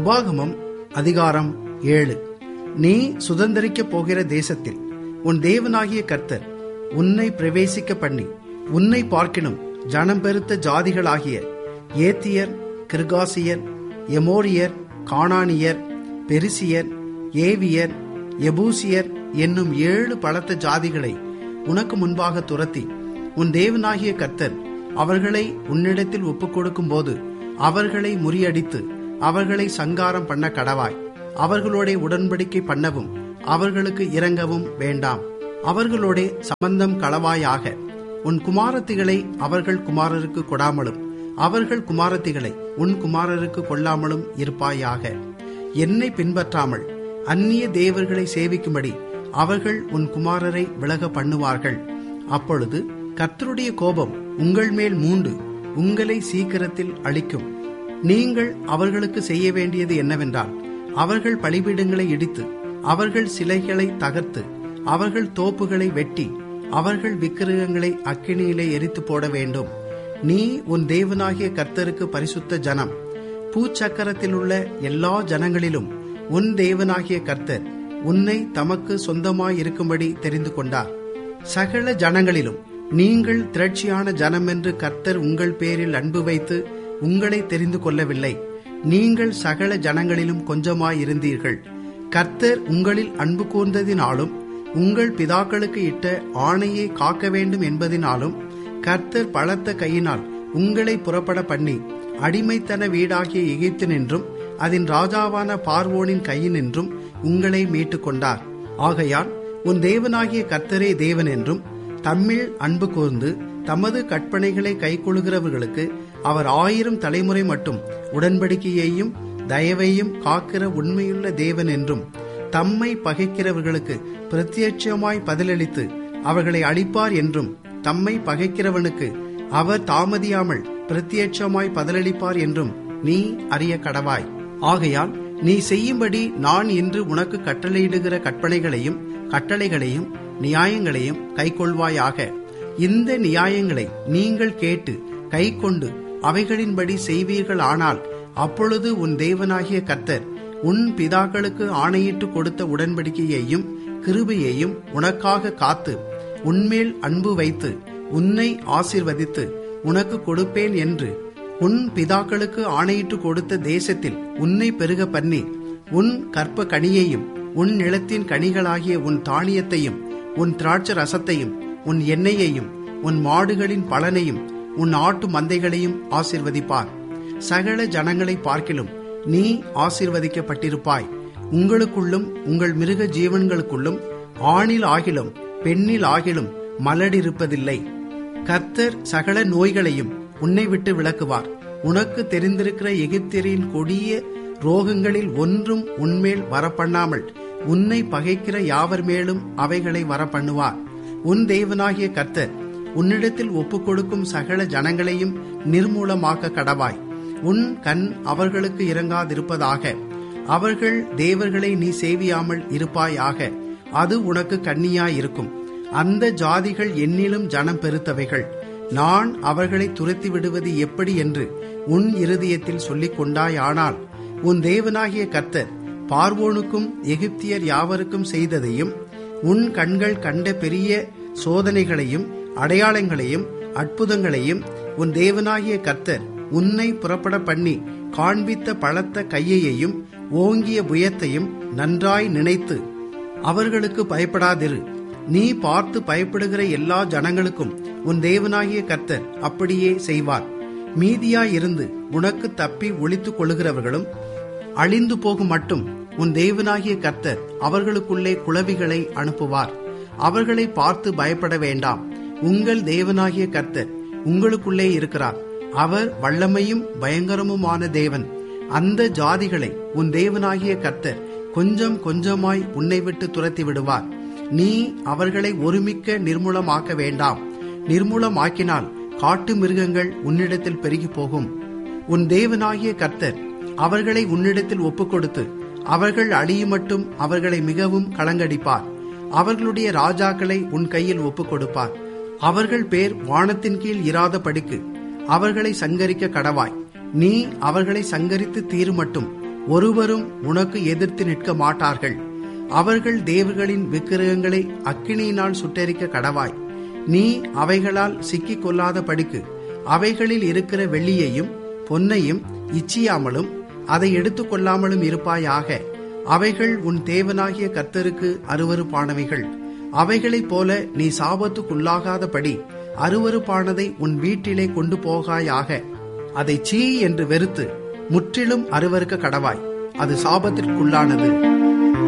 உபாகமம் அதிகாரம் ஏழு நீ சுதந்திரிக்கப் போகிற தேசத்தில் உன் தேவனாகிய கர்த்தர் உன்னை பிரவேசிக்க பண்ணி உன்னை பார்க்கினும் ஜனம் பெருத்த ஜாதிகளாகிய ஏத்தியர் கிர்காசியர் எமோரியர் கானானியர் பெரிசியர் ஏவியர் எபூசியர் என்னும் ஏழு பலத்த ஜாதிகளை உனக்கு முன்பாக துரத்தி உன் தேவனாகிய கர்த்தர் அவர்களை உன்னிடத்தில் ஒப்புக் கொடுக்கும் போது அவர்களை முறியடித்து அவர்களை சங்காரம் பண்ண கடவாய் அவர்களோட உடன்படிக்கை பண்ணவும் அவர்களுக்கு இறங்கவும் வேண்டாம் அவர்களோட சம்பந்தம் களவாயாக உன் குமாரத்திகளை அவர்கள் குமாரருக்கு கொடாமலும் அவர்கள் குமாரத்திகளை உன் குமாரருக்கு கொள்ளாமலும் இருப்பாயாக என்னை பின்பற்றாமல் அந்நிய தேவர்களை சேவிக்கும்படி அவர்கள் உன் குமாரரை விலக பண்ணுவார்கள் அப்பொழுது கர்த்தருடைய கோபம் உங்கள் மேல் மூண்டு உங்களை சீக்கிரத்தில் அழிக்கும் நீங்கள் அவர்களுக்கு செய்ய வேண்டியது என்னவென்றால் அவர்கள் பலிபீடங்களை இடித்து அவர்கள் சிலைகளை தகர்த்து அவர்கள் தோப்புகளை வெட்டி அவர்கள் விக்கிரகங்களை அக்கினியிலே எரித்து போட வேண்டும் நீ உன் தேவனாகிய கர்த்தருக்கு பரிசுத்த ஜனம் பூச்சக்கரத்தில் உள்ள எல்லா ஜனங்களிலும் உன் தேவனாகிய கர்த்தர் உன்னை தமக்கு சொந்தமாயிருக்கும்படி தெரிந்து கொண்டார் சகல ஜனங்களிலும் நீங்கள் திரட்சியான ஜனம் என்று கர்த்தர் உங்கள் பேரில் அன்பு வைத்து உங்களை தெரிந்து கொள்ளவில்லை நீங்கள் சகல ஜனங்களிலும் கொஞ்சமாயிருந்தீர்கள் கர்த்தர் உங்களில் அன்பு கூர்ந்ததினாலும் உங்கள் பிதாக்களுக்கு இட்ட ஆணையை காக்க வேண்டும் என்பதினாலும் கர்த்தர் பலத்த கையினால் உங்களை புறப்பட பண்ணி அடிமைத்தன வீடாகிய எகிப்தினின்றும் அதன் ராஜாவான பார்வோனின் கையினின்றும் உங்களை மீட்டுக் கொண்டார் ஆகையால் உன் தேவனாகிய கர்த்தரே தேவன் என்றும் தம்மில் அன்பு கூர்ந்து தமது கற்பனைகளை கைக்கொள்கிறவர்களுக்கு அவர் ஆயிரம் தலைமுறை மட்டும் உடன்படிக்கையையும் தயவையும் காக்கிற உண்மையுள்ள தேவன் என்றும் தம்மை பகைக்கிறவர்களுக்கு பிரத்யட்சமாய் பதிலளித்து அவர்களை அழிப்பார் என்றும் தம்மை பகைக்கிறவனுக்கு அவர் தாமதியாமல் பிரத்யட்சமாய் பதிலளிப்பார் என்றும் நீ அறிய கடவாய் ஆகையால் நீ செய்யும்படி நான் இன்று உனக்கு கட்டளையிடுகிற கற்பனைகளையும் கட்டளைகளையும் நியாயங்களையும் கைக்கொள்வாயாக இந்த நியாயங்களை நீங்கள் கேட்டு கைக்கொண்டு அவைகளின்படி செய்வீர்கள் ஆனால் அப்பொழுது உன் தேவனாகிய கர்த்தர் உன் பிதாக்களுக்கு ஆணையிட்டு கொடுத்த உடன்படிக்கையையும் கிருபையையும் உனக்காக காத்து உன்மேல் அன்பு வைத்து உன்னை ஆசிர்வதித்து உனக்கு கொடுப்பேன் என்று உன் பிதாக்களுக்கு ஆணையிட்டு கொடுத்த தேசத்தில் உன்னை பெருக பண்ணி உன் கற்ப கனியையும் உன் நிலத்தின் கனிகளாகிய உன் தானியத்தையும் உன் திராட்ச ரசத்தையும் உன் எண்ணெயையும் உன் மாடுகளின் பலனையும் உன் ஆட்டு மந்தைகளையும் ஆசிர்வதிப்பார் சகல ஜனங்களை பார்க்கிலும் நீ ஆசிர்வதிக்கப்பட்டிருப்பாய் உங்களுக்குள்ளும் உங்கள் மிருக ஜீவன்களுக்குள்ளும் ஆணில் ஆகிலும் பெண்ணில் ஆகிலும் மலடிருப்பதில்லை கர்த்தர் சகல நோய்களையும் உன்னை விட்டு விளக்குவார் உனக்கு தெரிந்திருக்கிற எகிப்தியரின் கொடிய ரோகங்களில் ஒன்றும் உன்மேல் வரப்பண்ணாமல் உன்னை பகைக்கிற யாவர் மேலும் அவைகளை வரப்பண்ணுவார் உன் தேவனாகிய கர்த்தர் உன்னிடத்தில் ஒப்புக் கொடுக்கும் சகல ஜனங்களையும் நிர்மூலமாக்க கடவாய் உன் கண் அவர்களுக்கு இறங்காதிருப்பதாக அவர்கள் தேவர்களை நீ சேவியாமல் இருப்பாயாக அது உனக்கு கண்ணியாயிருக்கும் அந்த ஜாதிகள் என்னிலும் ஜனம் பெருத்தவைகள் நான் அவர்களை துரத்தி விடுவது எப்படி என்று உன் இருதயத்தில் சொல்லிக் கொண்டாயானால் உன் தேவனாகிய கர்த்தர் பார்வோனுக்கும் எகிப்தியர் யாவருக்கும் செய்ததையும் உன் கண்கள் கண்ட பெரிய சோதனைகளையும் அடையாளங்களையும் அற்புதங்களையும் உன் தேவனாகிய கர்த்தர் உன்னை புறப்பட பண்ணி காண்பித்த பலத்த கையையும் ஓங்கிய புயத்தையும் நன்றாய் நினைத்து அவர்களுக்கு பயப்படாதிரு நீ பார்த்து பயப்படுகிற எல்லா ஜனங்களுக்கும் உன் தேவனாகிய கர்த்தர் அப்படியே செய்வார் மீதியாயிருந்து உனக்கு தப்பி ஒளித்துக் கொள்ளுகிறவர்களும் அழிந்து போகும் மட்டும் உன் தேவனாகிய கர்த்தர் அவர்களுக்குள்ளே குளவிகளை அனுப்புவார் அவர்களை பார்த்து பயப்பட வேண்டாம் உங்கள் தேவனாகிய கர்த்தர் உங்களுக்குள்ளே இருக்கிறார் அவர் வல்லமையும் பயங்கரமுமான தேவன் அந்த ஜாதிகளை உன் தேவனாகிய கர்த்தர் கொஞ்சம் கொஞ்சமாய் உன்னை விட்டு துரத்தி விடுவார் நீ அவர்களை ஒருமிக்க நிர்மூலமாக்க வேண்டாம் நிர்மூலமாக்கினால் காட்டு மிருகங்கள் உன்னிடத்தில் பெருகி போகும் உன் தேவனாகிய கர்த்தர் அவர்களை உன்னிடத்தில் ஒப்புக்கொடுத்து அவர்கள் அழியும் மட்டும் அவர்களை மிகவும் களங்கடிப்பார் அவர்களுடைய ராஜாக்களை உன் கையில் ஒப்புக் கொடுப்பார் அவர்கள் பேர் வானத்தின் கீழ் இராத படிக்கு அவர்களை சங்கரிக்க கடவாய் நீ அவர்களை சங்கரித்து தீரு மட்டும் ஒருவரும் உனக்கு எதிர்த்து நிற்க மாட்டார்கள் அவர்கள் தேவர்களின் விக்கிரகங்களை அக்கினியினால் சுட்டெரிக்க கடவாய் நீ அவைகளால் சிக்கிக் கொள்ளாத படிக்கு அவைகளில் இருக்கிற வெள்ளியையும் பொன்னையும் இச்சியாமலும் அதை எடுத்துக்கொள்ளாமலும் இருப்பாயாக அவைகள் உன் தேவனாகிய கர்த்தருக்கு அருவருப்பானவைகள் அவைகளைப் போல நீ சாபத்துக்குள்ளாகாதபடி அருவருப்பானதை உன் வீட்டிலே கொண்டு போகாயாக அதை சீ என்று வெறுத்து முற்றிலும் அருவருக்க கடவாய் அது சாபத்திற்குள்ளானது